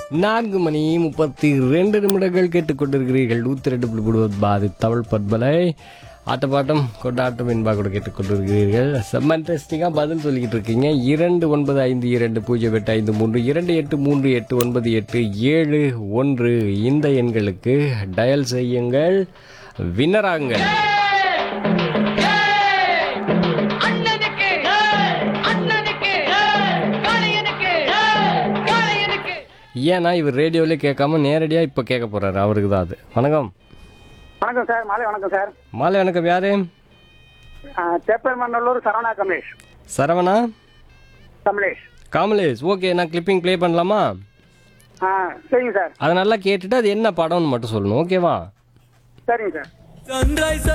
நான்கு மணி முப்பத்தி ரெண்டு நிமிடங்கள் கேட்டுக்கொண்டிருக்கிறீர்கள் நூற்றி ரெண்டு புள்ளி முழுவதும் பாதி தமிழ் பண்பலை ஆட்டப்பாட்டம் கொண்டாட்டம் என்பா கூட கேட்டுக்கொண்டிருக்கிறீர்கள் செம்ம இன்ட்ரெஸ்டிங்காக பதில் சொல்லிக்கிட்டு இருக்கீங்க இரண்டு ஒன்பது ஐந்து இரண்டு பூஜ்ஜியம் எட்டு ஐந்து மூன்று இரண்டு எட்டு மூன்று எட்டு ஒன்பது எட்டு ஏழு ஒன்று இந்த எண்களுக்கு டயல் செய்யுங்கள் வின்னராகுங்கள் அண்ணனுக்கு அண்ணனுக்கு காளையனுக்கு காளையனுக்கு ஏன்னா இவர் ரேடியோவிலே கேட்காம நேரடியாக இப்போ கேட்க போகிறாரு அவருக்கு தான் அது வணக்கம் வணக்கம் சார் மாலை வணக்கம் சார் மாலை வணக்கம் யாரு தெப்பமன்னூர் சரவணா கமலேஷ் சரவணா கமலேஷ் காமலேஷ் ஓகே நான் கிளிப்பிங் ப்ளே பண்ணலாமா ஆ சரிங்க சார் அதை நல்லா கேட்டுட்டு அது என்ன படம்னு மட்டும் சொல்லணும் ஓகேவா சரிங்க சார் Sunrise